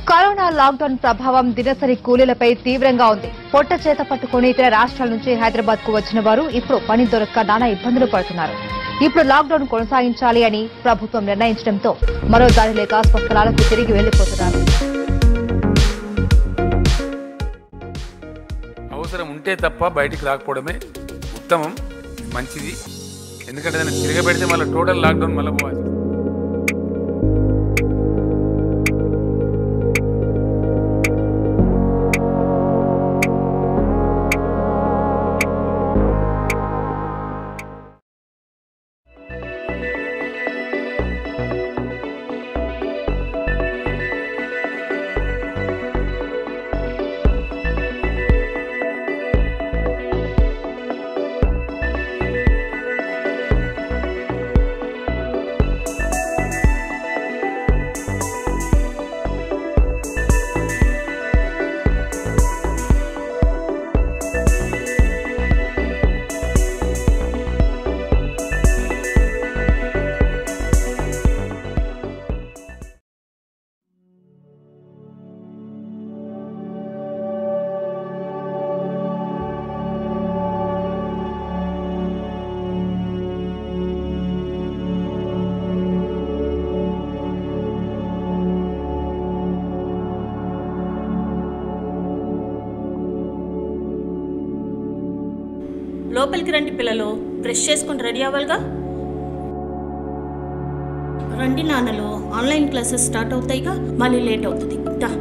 Corona lockdown ప్రభావం దినసరి కూలీలపై తీవ్రంగా ఉంది పొట్ట చేత పట్టుకుని ఇతర రాష్ట్రాల నుంచి హైదరాబాద్ కు వచ్చిన వారు ఇప్పుడు పని దొరక్క నానా ఇబ్బందులు పడుతున్నారు ఇప్పుడు లాక్డౌన్ కొనసాగించాలి అని ప్రభుత్వం నిర్ణయించడంతో మరో దారి లేక స్వస్థలాలకు తిరిగి వెళ్లిపోతున్నారు అవసరం ఉంటే తప్ప బయటికి రాకపోవడమే ఉత్తమం మంచిది ఎందుకంటే దాన్ని తిరగబెడితే మళ్ళీ టోటల్ లాక్డౌన్ మళ్ళీ పోవాలి లోపలికి రండి పిల్లలు బ్రష్ చేసుకుని రెడీ అవ్వాలిగా రండి నాన్నలు ఆన్లైన్ క్లాసెస్ స్టార్ట్ అవుతాయిగా మళ్ళీ లేట్ అవుతుంది దా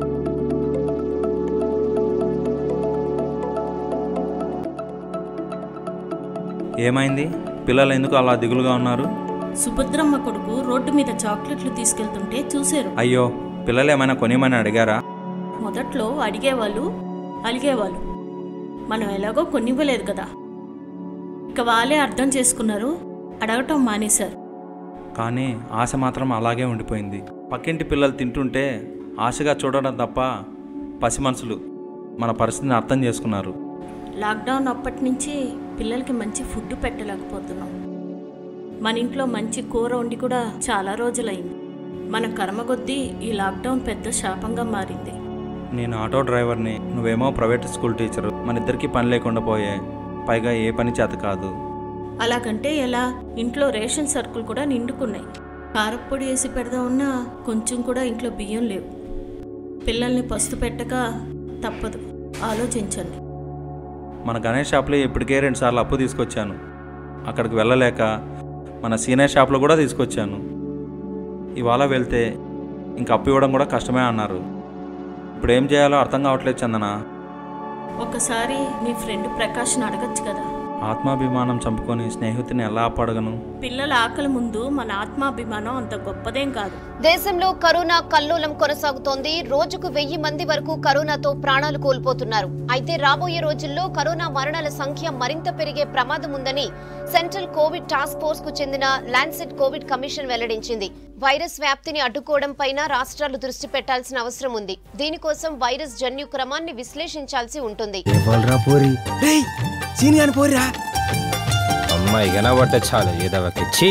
ఏమైంది పిల్లలు ఎందుకు అలా దిగులుగా ఉన్నారు సుభద్రమ్మ కొడుకు రోడ్డు మీద చాక్లెట్లు తీసుకెళ్తుంటే చూశారు అయ్యో పిల్లలు ఏమైనా కొనిమని అడిగారా మొదట్లో అడిగేవాళ్ళు అలిగేవాళ్ళు మనం ఎలాగో కొనివ్వలేదు కదా ఇక వాళ్ళే అర్థం చేసుకున్నారు అడగటం మానేశారు కానీ ఆశ మాత్రం అలాగే ఉండిపోయింది పక్కింటి పిల్లలు తింటుంటే ఆశగా చూడడం తప్ప పసి మనసులు మన పరిస్థితిని అర్థం చేసుకున్నారు లాక్డౌన్ అప్పటి నుంచి పిల్లలకి మంచి ఫుడ్ పెట్టలేకపోతున్నాం మన ఇంట్లో మంచి కూర వండి కూడా చాలా రోజులైంది మన కర్మ కొద్దీ ఈ లాక్డౌన్ పెద్ద శాపంగా మారింది నేను ఆటో డ్రైవర్ని నువ్వేమో ప్రైవేట్ స్కూల్ టీచరు మన ఇద్దరికి పని లేకుండా పోయే పైగా ఏ పని చేత కాదు అలాగంటే ఎలా ఇంట్లో రేషన్ సరుకులు కూడా నిండుకున్నాయి కారప్పొడి వేసి పెడదామన్నా కొంచెం కూడా ఇంట్లో బియ్యం లేవు పిల్లల్ని పస్తు పెట్టక తప్పదు ఆలోచించండి మన గణేష్ షాప్లో ఇప్పటికే రెండు సార్లు అప్పు తీసుకొచ్చాను అక్కడికి వెళ్ళలేక మన సీనియర్ షాప్లో కూడా తీసుకొచ్చాను ఇవాళ వెళ్తే ఇంక అప్పు ఇవ్వడం కూడా కష్టమే అన్నారు ఇప్పుడు ఏం చేయాలో అర్థం కావట్లేదు చందన ఒకసారి మీ ఫ్రెండ్ ప్రకాష్ని అడగచ్చు కదా ఆత్మాభిమానం చంపుకొని స్నేహితుని ఎలా ఆపడగను పిల్లల ఆకలి ముందు మన ఆత్మాభిమానం అంత గొప్పదేం కాదు దేశంలో కరోనా కల్లోలం కొనసాగుతోంది రోజుకు వెయ్యి మంది వరకు కరోనాతో ప్రాణాలు కోల్పోతున్నారు అయితే రాబోయే రోజుల్లో కరోనా మరణాల సంఖ్య మరింత పెరిగే ప్రమాదం ఉందని సెంట్రల్ కోవిడ్ టాస్క్ ఫోర్స్ కు చెందిన ల్యాన్సెట్ కోవిడ్ కమిషన్ వెల్లడించింది వైరస్ వ్యాప్తిని అడ్డుకోవడం పైన రాష్ట్రాలు దృష్టి పెట్టాల్సిన అవసరం ఉంది దీనికోసం వైరస్ జన్యు క్రమాన్ని విశ్లేషించాల్సి ఉంటుంది ఎవరురా పోరి రేయ్ సీనియర్ పోరిరా అమ్మాయి కనబడితే చాలు ఏదవకిచ్చి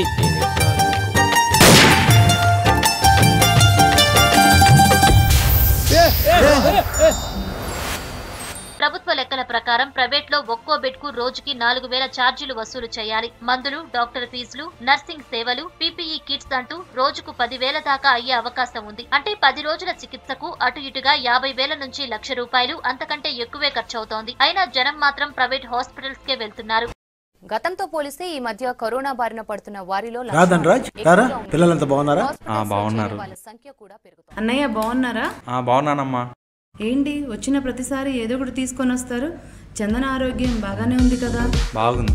ప్రభుత్వ లెక్కల ప్రకారం ప్రైవేట్ లో ఒక్కో బెడ్ కు రోజుకి నాలుగు వేల ఛార్జీలు వసూలు చేయాలి మందులు డాక్టర్ ఫీజులు నర్సింగ్ సేవలు పీపీఈ కిట్స్ అంటూ రోజుకు పదివేల దాకా అయ్యే అవకాశం ఉంది అంటే పది రోజుల చికిత్సకు అటు ఇటుగా యాభై వేల నుంచి లక్ష రూపాయలు అంతకంటే ఎక్కువే ఖర్చవుతోంది అయినా జనం మాత్రం ప్రైవేట్ హాస్పిటల్స్ కే వెళ్తున్నారు గతంతో పోలిస్తే ఈ మధ్య కరోనా బారిన పడుతున్న వారిలో రా ధనరాజ్ రారా పిల్లలంతా బాగున్నారా ఆ, బాగున్నారు. వాళ్ళ సంఖ్య కూడా పెరుగుతోంది అన్నయ్య బాగున్నారా ఆ, బాగున్నానమ్మా ఏంటి వచ్చిన ప్రతిసారి ఏదో ఒకటి తీసుకొని వస్తారు చందన ఆరోగ్యం బాగానే ఉంది కదా బాగుంది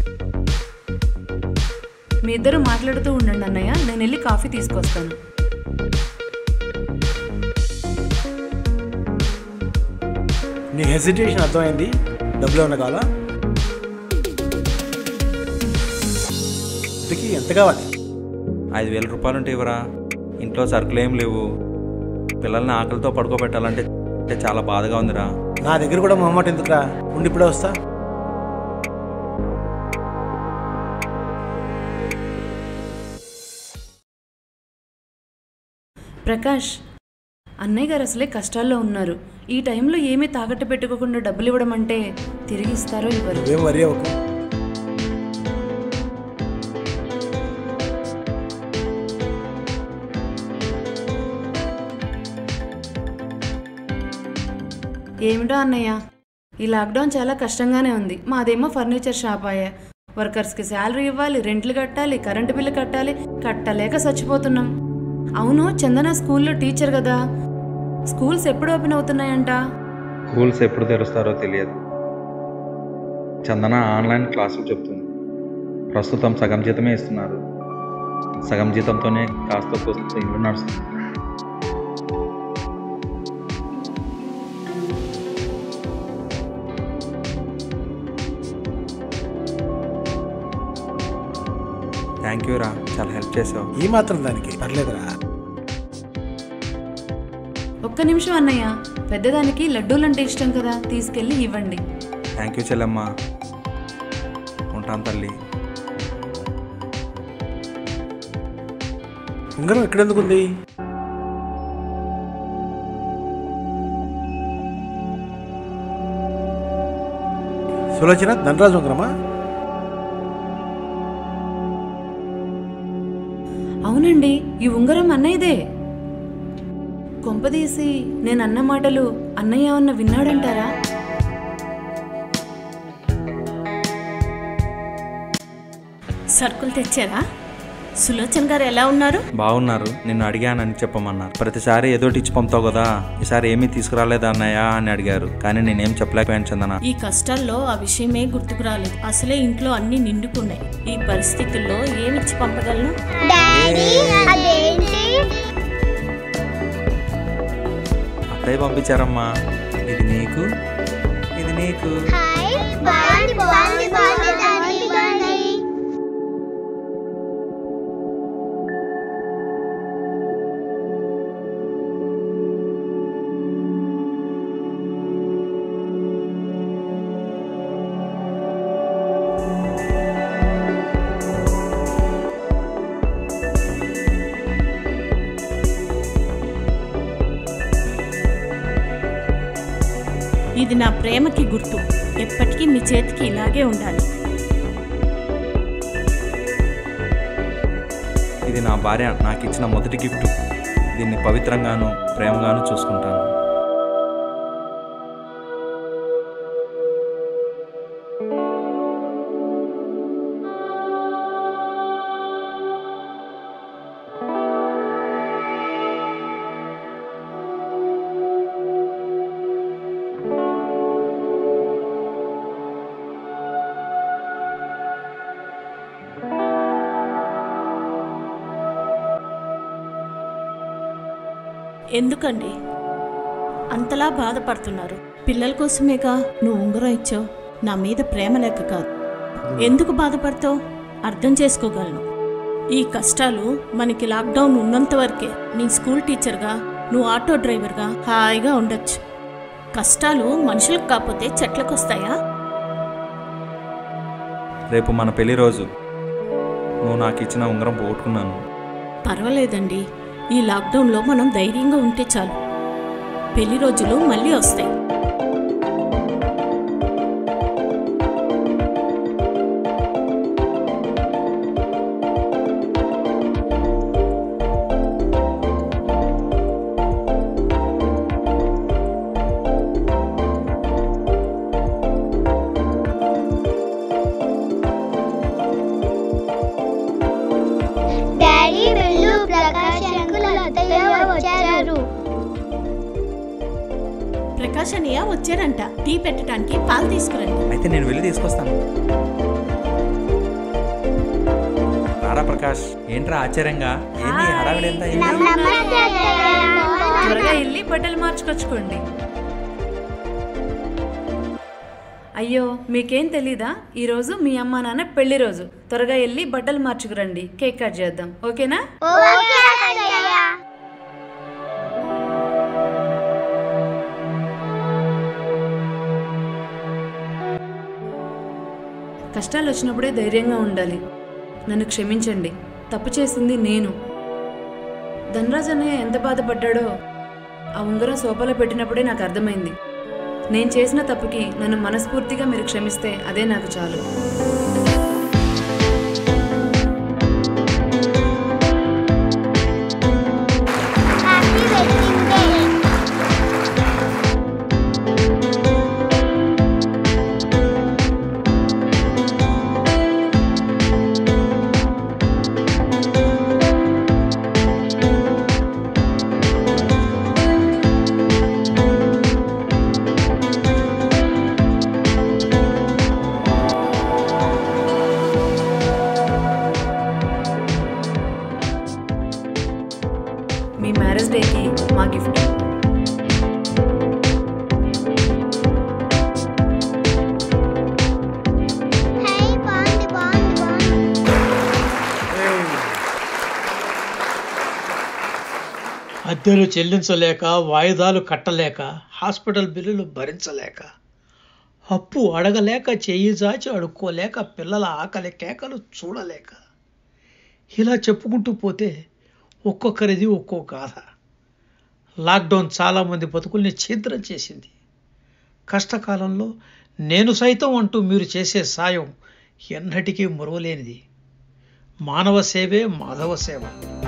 మీ ఇద్దరు మాట్లాడుతూ ఉండండి అన్నయ్య నేను వెళ్ళి కాఫీ తీసుకొస్తాను నీ హెసిటేషన్ అర్థమైంది డబ్బులు ఏమన్నా కావాలా ఇంతకీ ఎంత కావాలి ఐదు వేల రూపాయలు ఉంటే ఇవ్వరా ఇంట్లో సరుకులు ఏం లేవు పిల్లల్ని ఆకలితో పడుకోబెట్టాలంటే అంటే చాలా బాధగా ఉందిరా నా దగ్గర కూడా మొహమాట ఎందుకురా ఉండి ఇప్పుడే వస్తా ప్రకాష్ అన్నయ్య గారు అసలే కష్టాల్లో ఉన్నారు ఈ టైంలో ఏమీ తాకట్టు పెట్టుకోకుండా డబ్బులు ఇవ్వడం అంటే తిరిగి ఇస్తారో ఇవ్వరు నువ్వేం వరి అవ్వకు ఏమిటో అన్నయ్య ఈ లాక్డౌన్ చాలా కష్టంగానే ఉంది మాదేమో ఫర్నిచర్ షాప్ అయ్యా వర్కర్స్కి శాలరీ ఇవ్వాలి రెంట్లు కట్టాలి కరెంటు బిల్లు కట్టాలి కట్టలేక చచ్చిపోతున్నాం అవును చందన స్కూల్లో టీచర్ కదా స్కూల్స్ ఎప్పుడు ఓపెన్ అవుతున్నాయంట స్కూల్స్ ఎప్పుడు తెరుస్తారో తెలియదు చందన ఆన్లైన్ క్లాసులు చెప్తుంది ప్రస్తుతం సగం జీతమే ఇస్తున్నారు సగం జీతంతోనే కాస్త కూస్త ఇల్లు నడుస్తుంది థ్యాంక్ యూ రా చాలా హెల్ప్ చేసావు ఈ మాత్రం దానికి పర్లేదురా ఒక్క నిమిషం అన్నయ్య పెద్దదానికి లడ్డూలంటే ఇష్టం కదా తీసుకెళ్ళి ఇవ్వండి థ్యాంక్ యూ చెల్లమ్మ ఉంటాను తల్లి ఉంగరం ఎక్కడెందుకుంది సులోచన ధనరాజు ఉంగరమా అవునండి ఈ ఉంగరం అన్నయ్యదే కొంపదీసి నేను అన్న మాటలు అన్నయ్య ఏమన్నా విన్నాడంటారా సరుకులు తెచ్చారా సులోచన్ గారు ఎలా ఉన్నారు బాగున్నారు నిన్ను అడిగానని చెప్పమన్నారు ప్రతిసారి ఏదోటి ఇచ్చి పంపుతావు కదా ఈసారి ఏమీ తీసుకురాలేదా అన్నయ్య అని అడిగారు కానీ నేనేం చెప్పలేకపోయాను చందన ఈ కష్టాల్లో ఆ విషయమే గుర్తుకు రాలేదు అసలే ఇంట్లో అన్ని నిండుకున్నాయి ఈ పరిస్థితుల్లో ఏమిచ్చి పంపగలను అత్తయ్య పంపించారమ్మా ఇది నీకు ఇది నీకు ఇది నా ప్రేమకి గుర్తు ఎప్పటికీ మీ చేతికి ఇలాగే ఉండాలి ఇది నా భార్య నాకు ఇచ్చిన మొదటి గిఫ్ట్ దీన్ని పవిత్రంగాను ప్రేమగాను చూసుకుంటాను ఎందుకండి అంతలా బాధపడుతున్నారు పిల్లల కోసమేగా నువ్వు ఉంగరం ఇచ్చావు నా మీద ప్రేమ లెక్క కాదు ఎందుకు బాధపడతావు అర్థం చేసుకోగలను ఈ కష్టాలు మనకి లాక్డౌన్ ఉన్నంత వరకే నీ స్కూల్ టీచర్గా నువ్వు ఆటో డ్రైవర్గా హాయిగా ఉండొచ్చు కష్టాలు మనుషులకు కాకపోతే చెట్లకు వస్తాయా రేపు మన పెళ్లి రోజు నువ్వు నాకు ఇచ్చిన ఉంగరం పోగొట్టుకున్నాను పర్వాలేదండి ఈ లాక్డౌన్లో మనం ధైర్యంగా ఉంటే చాలు పెళ్లి రోజులు మళ్ళీ వస్తాయి డాడీ వెళ్ళు ప్రకాష్ అంకుల్ అత్తయ్య వచ్చారు ప్రకాష్ అన్నయ్య వచ్చారంట టీ పెట్టడానికి పాలు తీసుకురండి అయితే నేను వెళ్ళి తీసుకొస్తాను రారా ప్రకాష్ ఏంట్రా ఆశ్చర్యంగా ఏంది హడావిడి ఎంత త్వరగా వెళ్ళి బట్టలు మార్చుకొచ్చుకోండి అయ్యో మీకేం తెలీదా ఈరోజు మీ అమ్మా నాన్న పెళ్లి రోజు త్వరగా వెళ్ళి బట్టలు మార్చుకురండి కేక్ కట్ చేద్దాం ఓకేనా కష్టాలు వచ్చినప్పుడే ధైర్యంగా ఉండాలి నన్ను క్షమించండి తప్పు చేసింది నేను ధనరాజ్ అన్నయ్య ఎంత బాధపడ్డాడో ఆ ఉంగరం సోఫాలో పెట్టినప్పుడే నాకు అర్థమైంది నేను చేసిన తప్పుకి నన్ను మనస్ఫూర్తిగా మీరు క్షమిస్తే అదే నాకు చాలు హ్యాపీ వెడ్డింగ్ డే మీ మ్యారేజ్ డేకి మా గిఫ్ట్ హే బాగుంది బాగుంది బాగుంది అద్దెలు చెల్లించలేక వాయిదాలు కట్టలేక హాస్పిటల్ బిల్లులు భరించలేక అప్పు అడగలేక చెయ్యి చాచి అడుక్కోలేక పిల్లల ఆకలి కేకలు చూడలేక ఇలా చెప్పుకుంటూ పోతే ఒక్కొక్కరిది ఒక్కో గాథ లాక్డౌన్ చాలామంది బతుకుల్ని ఛిద్రం చేసింది కష్టకాలంలో నేను సైతం అంటూ మీరు చేసే సాయం ఎన్నటికీ మరువలేనిది మానవ సేవే మాధవ సేవ